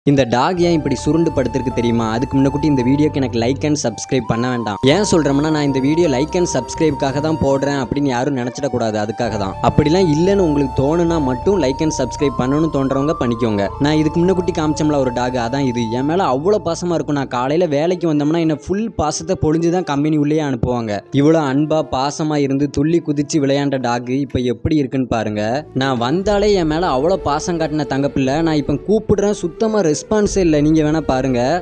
இந்த டாக் ஏன் இப்படி சுருண்டு படுத்திருக்கு தெரியுமா அதுக்கு முன்னக்கூட்டி இந்த வீடியோக்கு எனக்கு லைக் அண்ட் சப்ஸ்கிரைப் பண்ண வேண்டாம் ஏன் சொல்கிறோம்னா நான் இந்த வீடியோ லைக் அண்ட் சப்ஸ்கிரைப்காக தான் போடுறேன் அப்படின்னு யாரும் நினச்சிடக்கூடாது அதுக்காக தான் அப்படிலாம் இல்லைன்னு உங்களுக்கு தோணுனா மட்டும் லைக் அண்ட் சப்ஸ்கிரைப் பண்ணணும்னு தோன்றவங்க பண்ணிக்கோங்க நான் இதுக்கு முன்னக்கூட்டி காமிச்சோம்ல ஒரு டாக் அதான் இது என் மேலே அவ்வளோ பாசமாக இருக்கும் நான் காலையில் வேலைக்கு வந்தோம்னா என்ன ஃபுல் பாசத்தை பொழிஞ்சு தான் கம்பெனி உள்ளேயே அனுப்புவாங்க இவ்வளோ அன்பாக பாசமாக இருந்து துள்ளி குதிச்சு விளையாண்ட டாக் இப்போ எப்படி இருக்குன்னு பாருங்க நான் வந்தாலே என் மேலே அவ்வளோ பாசம் காட்டின தங்கப்பில்லை நான் இப்போ கூப்பிடுறேன் சுத்தமாக ரெஸ்பான்ஸே இல்லை நீங்கள் வேணால் பாருங்கள்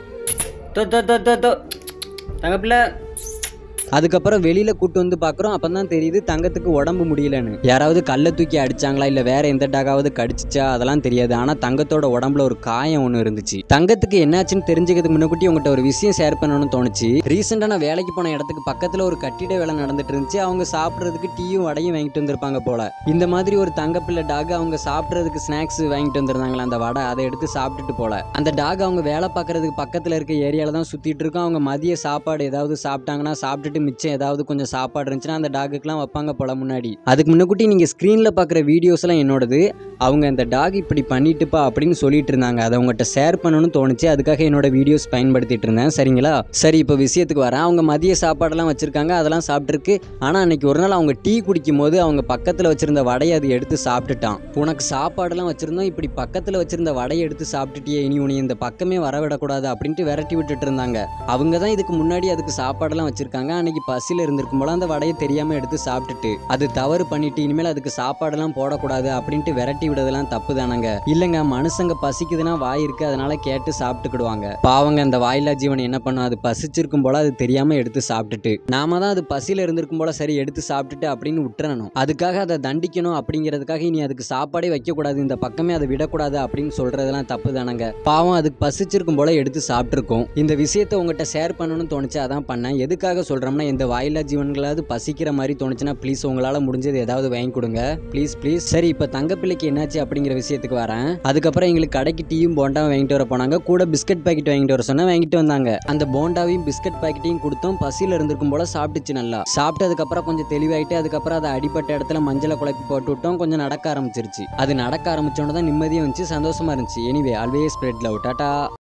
தோ தோ தோ தோ தோ தங்கப்பிள்ள அதுக்கப்புறம் வெளியில் கூட்டு வந்து பார்க்குறோம் அப்போ தான் தெரியுது தங்கத்துக்கு உடம்பு முடியலன்னு யாராவது கல்லை தூக்கி அடிச்சாங்களா இல்லை வேற எந்த டாகாவது கடிச்சிச்சா அதெல்லாம் தெரியாது ஆனால் தங்கத்தோட உடம்புல ஒரு காயம் ஒன்று இருந்துச்சு தங்கத்துக்கு என்னாச்சுன்னு தெரிஞ்சுக்கிறதுக்கு முன்னாடி உங்கள்கிட்ட ஒரு விஷயம் ஷேர் பண்ணணும்னு தோணுச்சு ரீசெண்டாக நான் வேலைக்கு போன இடத்துக்கு பக்கத்தில் ஒரு கட்டிட வேலை நடந்துட்டு இருந்துச்சு அவங்க சாப்பிட்றதுக்கு டீயும் வடையும் வாங்கிட்டு வந்திருப்பாங்க போல இந்த மாதிரி ஒரு தங்கப்பிள்ளை டாக் அவங்க சாப்பிட்றதுக்கு ஸ்நாக்ஸ் வாங்கிட்டு வந்திருந்தாங்களா அந்த வடை அதை எடுத்து சாப்பிட்டுட்டு போல அந்த டாக் அவங்க வேலை பார்க்கறதுக்கு பக்கத்தில் இருக்க ஏரியாவில் தான் சுற்றிட்டு இருக்கோம் அவங்க மதிய சாப்பாடு ஏதாவது சாப்பிட்டாங்கன்னா சாப்பிட்டுட்டு மிச்சம் ஏதாவது கொஞ்சம் சாப்பாடு இருந்துச்சுன்னா அந்த டாகுக்கெலாம் வைப்பாங்க போல முன்னாடி அதுக்கு முன்னக்கூட்டி நீங்கள் ஸ்க்ரீனில் பார்க்குற வீடியோஸ் எல்லாம் என்னோடது அவங்க அந்த டாக் இப்படி பண்ணிட்டுப்பா அப்படின்னு சொல்லிட்டு இருந்தாங்க அதை அவங்ககிட்ட ஷேர் பண்ணணும்னு தோணுச்சு அதுக்காக என்னோட வீடியோஸ் பயன்படுத்திட்டு இருந்தேன் சரிங்களா சரி இப்போ விஷயத்துக்கு வரேன் அவங்க மதிய சாப்பாடெல்லாம் வச்சுருக்காங்க அதெல்லாம் சாப்பிட்ருக்கு ஆனால் அன்னைக்கு ஒரு நாள் அவங்க டீ குடிக்கும் போது அவங்க பக்கத்தில் வச்சிருந்த வடையை அது எடுத்து சாப்பிட்டுட்டான் உனக்கு சாப்பாடெல்லாம் வச்சுருந்தோம் இப்படி பக்கத்தில் வச்சிருந்த வடையை எடுத்து சாப்பிட்டுட்டியே இனி உனி இந்த பக்கமே வரவிடக்கூடாது அப்படின்ட்டு விரட்டி விட்டுட்டு இருந்தாங்க அவங்க தான் இதுக்கு முன்னாடி அதுக்கு சாப்பாடெல்லாம் வச்சிருக்காங்க அன்னைக்கு பசியில் இருந்திருக்கும் போல அந்த வடையை தெரியாமல் எடுத்து சாப்பிட்டுட்டு அது தவறு பண்ணிட்டு இனிமேல் அதுக்கு சாப்பாடெல்லாம் போடக்கூடாது அப்படின்ட்டு விரட்டி விடுறதெல்லாம் தப்பு தானங்க இல்லைங்க மனுஷங்க பசிக்குதுன்னா வாய் இருக்கு அதனால கேட்டு சாப்பிட்டுக்கிடுவாங்க பாவங்க அந்த வாயில்லா ஜீவன் என்ன பண்ணும் அது பசிச்சிருக்கும் போல அது தெரியாம எடுத்து சாப்பிட்டுட்டு நாம தான் அது பசியில இருந்திருக்கும் போல சரி எடுத்து சாப்பிட்டுட்டு அப்படின்னு விட்டுறணும் அதுக்காக அதை தண்டிக்கணும் அப்படிங்கிறதுக்காக இனி அதுக்கு சாப்பாடே வைக்கக்கூடாது இந்த பக்கமே அதை விடக்கூடாது அப்படின்னு சொல்றதெல்லாம் தப்பு தானங்க பாவம் அதுக்கு பசிச்சிருக்கும் போல எடுத்து சாப்பிட்ருக்கோம் இந்த விஷயத்தை உங்ககிட்ட ஷேர் பண்ணணும்னு தோணுச்சு அதான் பண்ணேன் எதுக்காக சொல்றோம்னா இந்த வாயில்லா ஜீவன்களாவது பசிக்கிற மாதிரி தோணுச்சுன்னா ப்ளீஸ் உங்களால முடிஞ்சது ஏதாவது வாங்கி கொடுங்க ப்ளீஸ் ப்ளீஸ் சரி இப்போ தங்கப்பிள்ளைக்கு என்னாச்சு அப்படிங்கிற விஷயத்துக்கு வரேன் அதுக்கப்புறம் எங்களுக்கு கடைக்கு டீயும் போண்டாவும் வாங்கிட்டு வர போனாங்க கூட பிஸ்கட் பாக்கெட் வாங்கிட்டு வர சொன்னா வாங்கிட்டு வந்தாங்க அந்த போண்டாவையும் பிஸ்கட் பாக்கெட்டையும் கொடுத்தோம் பசியில் இருந்திருக்கும் போல சாப்பிட்டுச்சு நல்லா சாப்பிட்டதுக்கப்புறம் கொஞ்சம் தெளிவாயிட்டு அதுக்கப்புறம் அதை அடிப்பட்ட இடத்துல மஞ்சளை குழப்பி போட்டு விட்டோம் கொஞ்சம் நடக்க ஆரம்பிச்சிருச்சு அது நடக்க ஆரம்பிச்சோன்னு தான் நிம்மதியாக இருந்துச்சு சந்தோஷமா இருந்துச்சு anyway always spread love tata